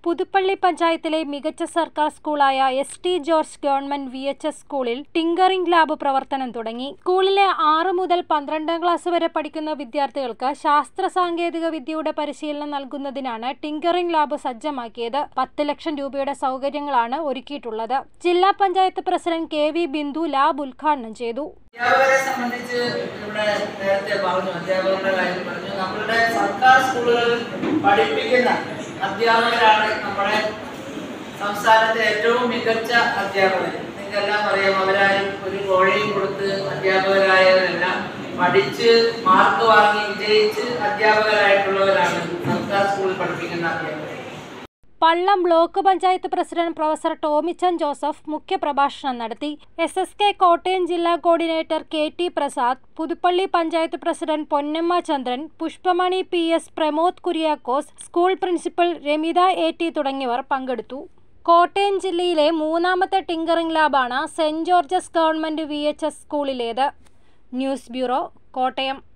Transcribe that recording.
പുതുപ്പള്ളി പഞ്ചായത്തിലെ മികച്ച സർക്കാർ സ്കൂളായ S T George government V H S സ്കൂളിൽ ടിങ്കറിംഗ് ലാബ് പ്രവർത്തനം തുടങ്ങി സ്കൂളിലെ ആറ് മുതൽ പന്ത്രണ്ടാം ക്ലാസ് വരെ പഠിക്കുന്ന വിദ്യാർത്ഥികൾക്ക് ശാസ്ത്ര സാങ്കേതിക വിദ്യയുടെ പരിശീലനം നൽകുന്നതിനാണ് ടിങ്കറിംഗ് ലാബ് സജ്ജമാക്കിയത് പത്ത് ലക്ഷം രൂപയുടെ സൗകര്യങ്ങളാണ് ഒരുക്കിയിട്ടുള്ളത് ജില്ലാ panchayat president K V Bindu lab ഉദ്ഘാടനം ചെയ്തു അധ്യാപകരെ സംബന്ധിച്ച് ഇവിടെ നേരത്തെ പറഞ്ഞു അധ്യാപകരുടെ കാര്യം പറഞ്ഞു നമ്മളുടെ സർക്കാർ സ്കൂളുകളിൽ പഠിപ്പിക്കുന്ന അധ്യാപകരാണ് നമ്മുടെ സംസ്ഥാനത്തെ ഏറ്റവും മികച്ച അധ്യാപകർ നിങ്ങൾക്കെല്ലാം അറിയാം അവരാരും ഒരു കോഴയും കൊടുത്ത് അധ്യാപകരായവരല്ല പഠിച്ച് മാർക്ക് വാങ്ങി വിജയിച്ച് അധ്യാപകരായിട്ടുള്ളവരാണ് സർക്കാർ സ്കൂളിൽ പഠിപ്പിക്കുന്ന അധ്യാപകർ Pallam block panchayat president professor Tomichan Joseph മുഖ്യപ്രഭാഷണം നടത്തി എസ് എസ് കെ കോട്ടയം ജില്ലാ coordinator K T Prasad Puthuppally panchayat president Ponnamma Chandran Pushpamani P S Pramod Kuriakose school principal Ramitha A T തുടങ്ങിയവർ പങ്കെടുത്തു കോട്ടയം ജില്ലയിലെ മൂന്നാമത്തെ ടിങ്കറിംഗ് ലാബാണ് Saint George's government V H S സ്കൂളിലേത് ന്യൂസ് ബ്യൂറോ കോട്ടയം